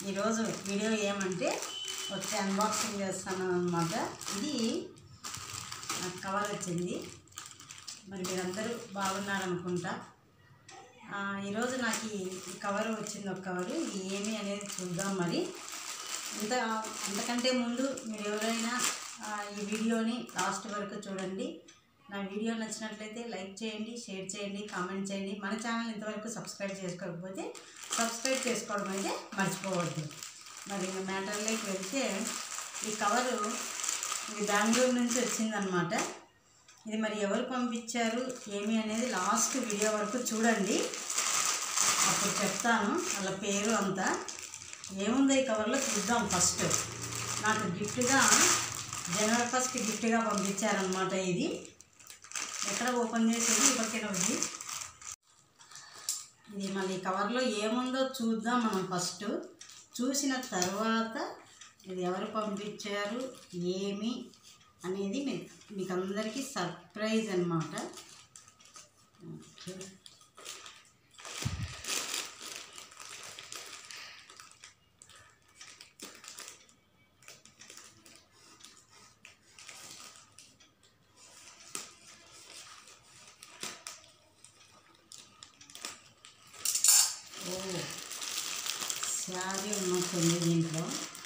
ఈరోజు వీడియో ఏమంటే వచ్చి అన్బాక్సింగ్ చేస్తాను అనమాట ఇది నాకు కవర్ వచ్చింది మరి మీరందరూ బాగున్నారనుకుంటా ఆ, ఈరోజు నాకు ఈ ఈ కవర్ వచ్చింది ఒక కవరు ఇది ఏమి అనేది చూద్దాం మరి ఇంత అంతకంటే ముందు మీరు ఎవరైనా ఆ, ఈ వీడియోని లాస్ట్ వరకు చూడండి నా వీడియో నచ్చినట్లయితే లైక్ చేయండి షేర్ చేయండి కామెంట్ చేయండి మన ఛానల్ ఇంతవరకు సబ్స్క్రైబ్ చేసుకోకపోతే సబ్స్క్రైబ్ చేసుకోవడం అయితే మర్చిపోవద్దు మరి మ్యాటర్లోకి వెళ్తే ఈ కవరు ఇది బెంగళూరు నుంచి వచ్చిందనమాట ఇది మరి ఎవరు పంపించారు ఏమి అనేది లాస్ట్ వీడియో వరకు చూడండి అప్పుడు చెప్తాను వాళ్ళ పేరు అంతా ఏముందో ఈ కవర్లో చూద్దాం ఫస్ట్ నాకు గిఫ్ట్గా జనవరి ఫస్ట్ గిఫ్ట్గా పంపించారనమాట ఇది ఎక్కడ ఓపెన్ చేసేది ఈ పక్కన ఉంది ఇది మళ్ళీ కవర్లో ఏముందో చూద్దాం మనం ఫస్ట్ చూసిన తర్వాత ఇది ఎవరు పంపించారు ఏమి అనేది మీ- మీకు అందరికీ సర్ప్రైజ్ అనమాట ఓకే ఓ శారీ ఉన్నట్టుంది దీంట్లో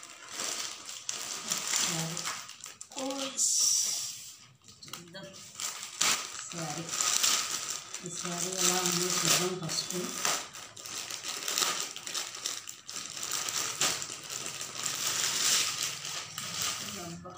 శారీ ఓ చూద్దాం శారీ ఈ శారీ ఎలా ఉందో చూద్దాం ఫస్ట్ అబ్బా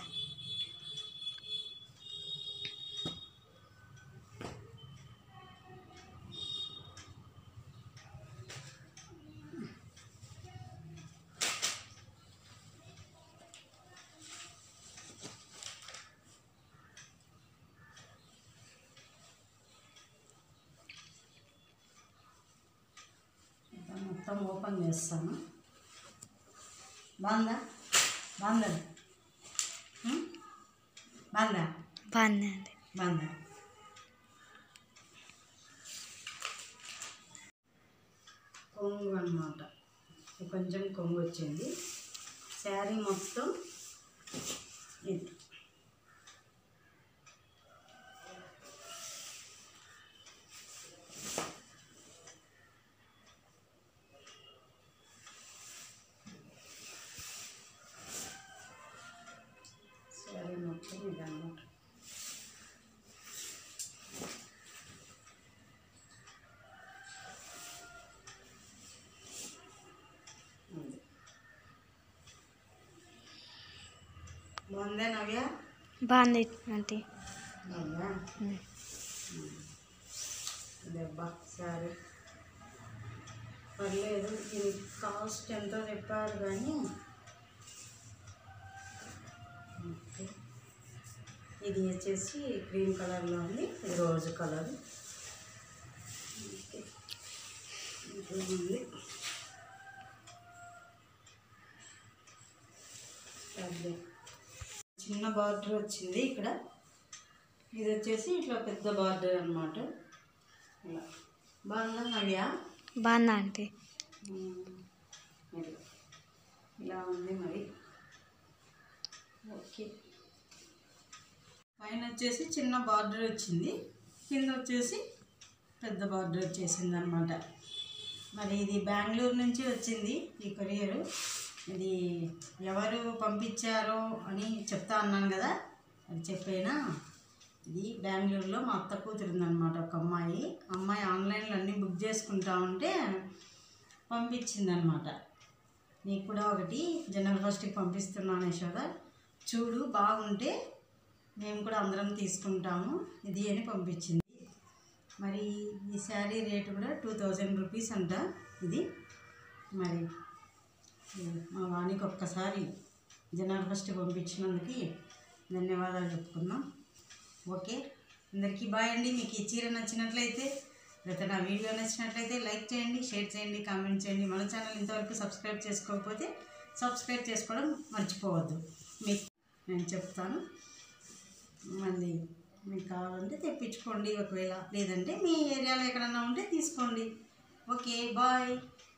ఇంకా మొత్తం ఓపెన్ చేస్తాను బాగుందా బాగుందా ఉం? బాగుందా బాగుందండి బాగుందా కొంగు అనమాట కొంచెం కొంగు వచ్చింది శారీ మొత్తం ఇది శారీ మొత్తం ఇది అన్నమాట ఉంది. బాగుందా నవ్య బాగుంది ఆంటీ బాగుందా ఉమ్. దెబ్బ సరే పర్లేదు దీని కాస్ట్ ఎంతో చెప్పారు కానీ ఓకే. ఇది వచ్చేసి గ్రీన్ కలర్లో ఉంది ఇది రోజ్ కలర్ ఓకే. ఇది ఉంది అదే. చిన్న బార్డర్ వచ్చింది ఇక్కడ ఇది వచ్చేసి ఇట్లా పెద్ద బార్డర్ అన్నమాట ఇలా బాగుందా నవ్య బాగుందా ఆంటీ ఉమ్, మరి ఇలా ఉంది మరి ఓకే పైన వచ్చేసి చిన్న బార్డర్ వచ్చింది కింద వచ్చేసి పెద్ద బార్డర్ వచ్చేసింది అనమాట మరి ఇది బెంగళూరు నుంచి వచ్చింది ఈ కొరియరు ఇది ఎవరు పంపించారో అని చెప్తా అన్నాను కదా అది చెప్పేనా ఇది బెంగళూరులో మా అత్త కూతురు ఉందన్నమాట ఒక అమ్మాయి అమ్మాయి ఆన్లైన్లో అన్నీ బుక్ చేసుకుంటా ఉంటే పంపించిందనమాట నీకు కూడా ఒకటి జనవరి ఫస్ట్కి పంపిస్తున్నాను యశోద చూడు బాగుంటే మేము కూడా అందరం తీసుకుంటాము ఇది అని పంపించింది మరి ఈ శారీ రేటు కూడా టూ థౌజండ్ రూపీస్ అంట ఇది మరి మా వానికి ఒక్కసారి జనవరి ఫస్ట్ పంపించినందుకు ధన్యవాదాలు చెప్పుకుందాం ఓకే అందరికీ బాయ్ అండి మీకు ఈ చీర నచ్చినట్లయితే లేకపోతే నా వీడియో నచ్చినట్లయితే లైక్ చేయండి షేర్ చేయండి కామెంట్ చేయండి మన ఛానల్ ఇంతవరకు సబ్స్క్రైబ్ చేసుకోకపోతే సబ్స్క్రైబ్ చేసుకోవడం మర్చిపోవద్దు మీకు నేను చెప్తాను మళ్ళీ మీకు కావాలంటే తెప్పించుకోండి ఒకవేళ లేదంటే మీ ఏరియాలో ఎక్కడన్నా ఉంటే తీసుకోండి ఓకే బాయ్